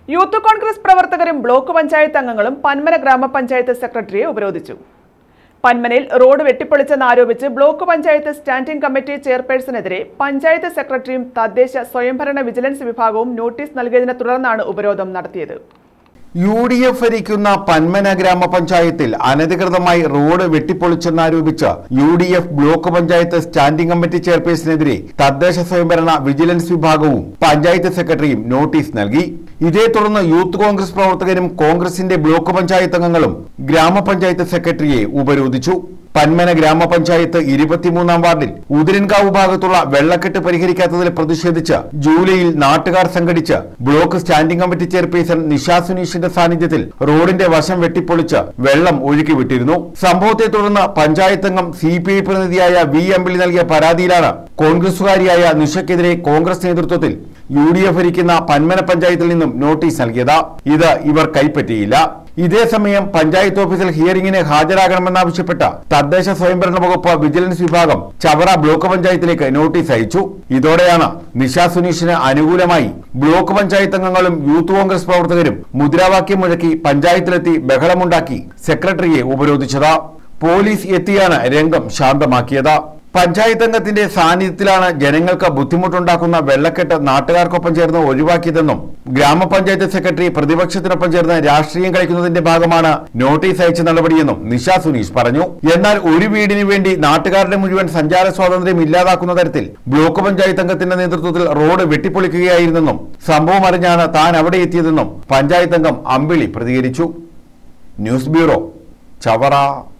youth Congress പ്രവർത്തകരും block panchayat അംഗങ്ങളും പന്മന ഗ്രാമപഞ്ചായത്ത് സെക്രട്ടറിയെ ഉപരോധിച്ചു പന്മനയിൽ റോഡ് വെട്ടിപ്പൊളിച്ചെന്നാരോപിച്ച് ബ്ലോക്ക് പഞ്ചായത്ത് സ്റ്റാൻഡിംഗ് കമ്മിറ്റി ചെയർപേഴ്സണെതിരെ പഞ്ചായത്ത് സെക്രട്ടറിയും തദ്ദേശ സ്വയംഭരണ വിജിലൻസ് വിഭാഗവും നോട്ടീസ് നൽകിയതിനെ തുടർന്നാണ് ഉപരോധം നടത്തിയത് യു ഡി എഫ് ഭരിക്കുന്ന പന്മന ഗ്രാമപഞ്ചായത്തിൽ അനധികൃതമായി റോഡ് വെട്ടിപ്പൊളിച്ചെന്നാരോപിച്ച് U D F block panchayat standing committee ചെയർപേഴ്സണെതിരെ തദ്ദേശ സ്വയംഭരണ വിജിലൻസ് വിഭാഗവും പഞ്ചായത്ത് സെക്രട്ടറിയും നോട്ടീസ് നൽകി ഇതേ തുടർന്ന് യൂത്ത് കോൺഗ്രസ് പ്രവർത്തകരും കോൺഗ്രസിന്റെ ബ്ലോക്ക് പഞ്ചായത്ത് അംഗങ്ങളും ഗ്രാമപഞ്ചായത്ത് സെക്രട്ടറിയെ ഉപരോധിച്ചു പന്മന ഗ്രാമപഞ്ചായത്ത് ഇരുപത്തിമൂന്നാം വാർഡിൽ ഉതിരൻകാവ് ഭാഗത്തുള്ള വെള്ളക്കെട്ട് പരിഹരിക്കാത്തതിൽ പ്രതിഷേധിച്ച് ജൂലൈയിൽ നാട്ടുകാർ സംഘടിച്ച് block standing committee chairperson Nisha സുനീഷിന്റെ സാന്നിധ്യത്തിൽ റോഡിന്റെ വശം വെട്ടിപ്പൊളിച്ച് വെള്ളം ഒഴുക്കിവിട്ടിരുന്നു സംഭവത്തെ തുടർന്ന് പഞ്ചായത്ത് അംഗം സി പി ഐ പ്രതിനിധിയായ വി അമ്പിളി നൽകിയ പരാതിയിലാണ് കോൺഗ്രസുകാരിയായ നിഷയ്ക്കെതിരെ കോൺഗ്രസ് നേതൃത്വത്തിൽ യു ഡി എഫ് ഭരിക്കുന്ന പന്മന പഞ്ചായത്തിൽ നിന്നും നോട്ടീസ് നൽകിയത് ഇത് ഇവർ കൈപ്പറ്റിയില്ല ഇതേസമയം പഞ്ചായത്ത് ഓഫീസിൽ ഹിയറിംഗിന് ഹാജരാകണമെന്നാവശ്യപ്പെട്ട തദ്ദേശ സ്വയംഭരണ വകുപ്പ് വിജിലൻസ് വിഭാഗം ചവറ ബ്ലോക്ക് പഞ്ചായത്തിലേക്ക് നോട്ടീസ് അയച്ചു ഇതോടെയാണ് നിഷ സുനീഷിന് അനുകൂലമായി ബ്ലോക്ക് പഞ്ചായത്ത് അംഗങ്ങളും യൂത്ത് കോൺഗ്രസ് പ്രവർത്തകരും മുദ്രാവാക്യം മുഴക്കി പഞ്ചായത്തിലെത്തി ബഹളമുണ്ടാക്കി സെക്രട്ടറിയെ ഉപരോധിച്ചത് പോലീസ് എത്തിയാണ് രംഗം ശാന്തമാക്കിയത് പഞ്ചായത്ത് അംഗത്തിന്റെ സാന്നിധ്യത്തിലാണ് ജനങ്ങൾക്ക് ബുദ്ധിമുട്ടുണ്ടാക്കുന്ന വെള്ളക്കെട്ട് നാട്ടുകാർക്കൊപ്പം ചേർന്ന് ഒഴിവാക്കിയതെന്നും ഗ്രാമപഞ്ചായത്ത് സെക്രട്ടറി പ്രതിപക്ഷത്തിനൊപ്പം ചേർന്ന് രാഷ്ട്രീയം കളിക്കുന്നതിന്റെ ഭാഗമാണ് നോട്ടീസ് അയച്ച നടപടിയെന്നും നിഷ സുനീഷ് പറഞ്ഞു എന്നാൽ ഒരു വീടിന് വേണ്ടി നാട്ടുകാരുടെ മുഴുവൻ സഞ്ചാര സ്വാതന്ത്ര്യം ഇല്ലാതാക്കുന്ന തരത്തിൽ ബ്ലോക്ക് പഞ്ചായത്ത് അംഗത്തിന്റെ നേതൃത്വത്തിൽ റോഡ് വെട്ടിപ്പൊളിക്കുകയായിരുന്നെന്നും സംഭവം അറിഞ്ഞാണ് താൻ അവിടെ എത്തിയതെന്നും പഞ്ചായത്ത് അംഗം അമ്പിളി പ്രതികരിച്ചു ന്യൂസ് ബ്യൂറോ ചവറ